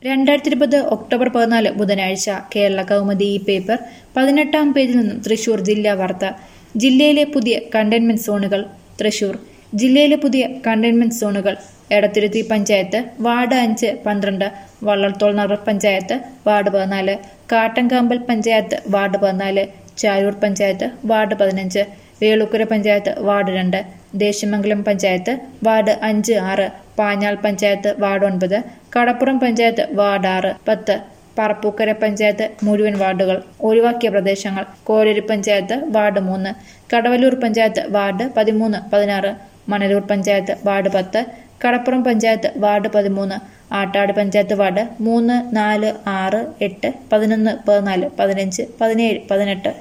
രണ്ടായിരത്തി ഇരുപത് ഒക്ടോബർ പതിനാല് ബുധനാഴ്ച കേരള കൗമുദി ഈ പേപ്പർ പതിനെട്ടാം പേജിൽ നിന്നും തൃശൂർ ജില്ലാ വാർത്ത ജില്ലയിലെ പുതിയ കണ്ടെയ്ൻമെന്റ് സോണുകൾ തൃശൂർ ജില്ലയിലെ പുതിയ കണ്ടെയ്ൻമെന്റ് സോണുകൾ എടത്തിരുത്തി പഞ്ചായത്ത് വാർഡ് അഞ്ച് പന്ത്രണ്ട് വള്ളത്തോൾ നഗർ പഞ്ചായത്ത് വാർഡ് പതിനാല് കാട്ടൻകാമ്പൽ പഞ്ചായത്ത് വാർഡ് പതിനാല് ചായൂർ പഞ്ചായത്ത് വാർഡ് പതിനഞ്ച് വേളുക്കര പഞ്ചായത്ത് വാർഡ് രണ്ട് ദേശമംഗലം പഞ്ചായത്ത് വാർഡ് അഞ്ച് ആറ് പാഞ്ഞാൾ പഞ്ചായത്ത് വാർഡ് ഒൻപത് കടപ്പുറം പഞ്ചായത്ത് വാർഡ് ആറ് പത്ത് പറപ്പൂക്കര പഞ്ചായത്ത് മുഴുവൻ വാർഡുകൾ ഒഴിവാക്കിയ പ്രദേശങ്ങൾ കോരേരി പഞ്ചായത്ത് വാർഡ് മൂന്ന് കടവല്ലൂർ പഞ്ചായത്ത് വാർഡ് പതിമൂന്ന് പതിനാറ് മണലൂർ പഞ്ചായത്ത് വാർഡ് പത്ത് കടപ്പുറം പഞ്ചായത്ത് വാർഡ് പതിമൂന്ന് ആട്ടാട് പഞ്ചായത്ത് വാർഡ് മൂന്ന് നാല് ആറ് എട്ട് പതിനൊന്ന് പതിനാല് പതിനഞ്ച് പതിനേഴ് പതിനെട്ട്